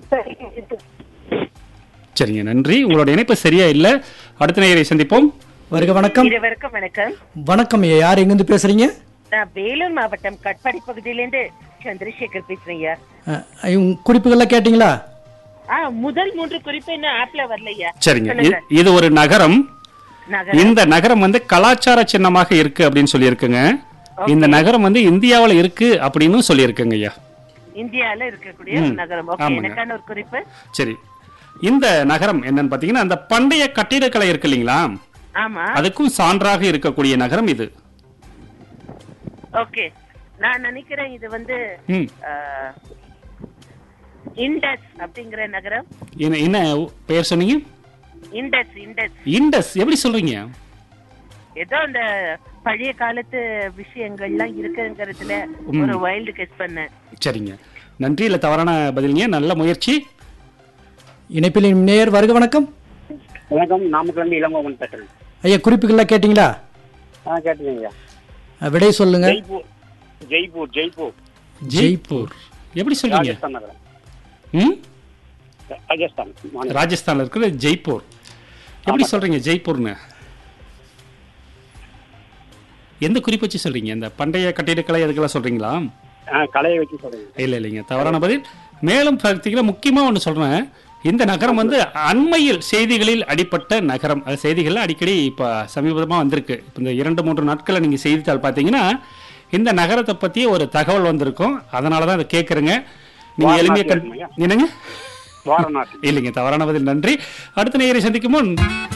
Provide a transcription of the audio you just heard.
சரிங்க நன்றி உங்களோட இணைப்பு சரியா இல்ல அடுத்த நேயரை சந்திப்போம் வருக வணக்கம் இருவருக்கும் வணக்கம் வணக்கம் ஐயா யார் எங்கிருந்து பேசுறீங்க நான் வேலூர் மாவட்டம் கட்பாடி பகுதியிலிருந்து சந்திரசேகர் பேசுறேன் ஐயா அஹ், இவங்க குறிப்புகள்லாம் கேட்டீங்களா ஆ முதல் மூன்று குறிப்பு இன்னும் ஆப்ல வரலையா சரிங்க இ- சொல்லுங்க. இது ஒரு நகரம் நகரம் இந்த நகரம் வந்து கலாச்சார சின்னமாக இருக்கு அப்படின்னு சொல்லியிருக்குங்க இந்த நகரம் வந்து இந்தியாவுல இருக்கு அப்படின்னு சொல்லியிருக்குங்க ஐயா இந்தியால இருக்கக்கூடிய ஒரு நகரம் ஓகே ஆமாங்க. எனக்கான ஒரு குறிப்பு சரி இந்த நகரம் என்னன்னு பாத்தீங்கன்னா அந்த பண்டைய கட்டிடக்கலை இருக்கு இல்லைங்களா ஆமா அதுக்கும் சான்றாக இருக்கக்கூடிய நகரம் இது ஓகே நான் நினைக்கிறேன் இது வந்து ம் ஆ, இண்டஸ் அப்படிங்கிற நகரம் என்ன என்ன பெயர் சொன்னீங்க இண்டஸ் இண்டஸ் இண்டஸ் எப்படி சொல்றீங்க ஏதோ அந்த பழைய காலத்து விஷயங்கள்லாம் இருக்குங்கிறதுல ஒரு வைல்டு கெஸ் பண்ணேன் சரிங்க நன்றி இல்ல தவறான பதிலுங்க நல்ல முயற்சி இணைப்பில் நேர் வருக வணக்கம் வணக்கம் நாமக்கல் இளங்கோவன் பேசுறேன் ஐயா குறிப்புகள்லாம் கேட்டீங்களா ஆ கேட்டுக்கீங்க அஹ், விடை சொல்லுங்க ஜெய்ப்பூர் ஜெய்ப்பூர் ஜெய்ப்பூர் ஜெய்ப்பூர் எப்படி சொல்றீங்க ராஜஸ்தான் நகரம் ம் ராஜஸ்தான் மாநிலம் ராஜஸ்தான்ல இருக்கிற ஜெய்ப்பூர் எப்படி சொல்றீங்க ஜெய்ப்பூர்னு எந்த குறிப்பு வச்சு சொல்றீங்க இந்த பண்டைய கட்டிடக்கலை அதுக்கெல்லாம் சொல்றீங்களா ஆ, கலையை வச்சு சொல்றேன் இல்ல இல்லைங்க தவறான பதில் மேலும் பார்த்தீங்கன்னா முக்கியமா ஒன்று சொல்றேன் இந்த நகரம் வந்து அண்மையில் செய்திகளில் அடிப்பட்ட நகரம் அது செய்திகள்ல அடிக்கடி இப்ப சமீபமா வந்திருக்கு இப்ப இந்த இரண்டு மூன்று நாட்களை நீங்க செய்தித்தாள் பார்த்தீங்கன்னா இந்த நகரத்தை பத்தி ஒரு தகவல் வந்திருக்கும் அதனால தான் அதை கேட்குறேங்க நீங்க எளிமையா கண்- வாரணாசி என்னங்க வாரணாசி இல்லைங்க தவறான பதில் நன்றி அடுத்த நேயரை சந்திக்கும் முன்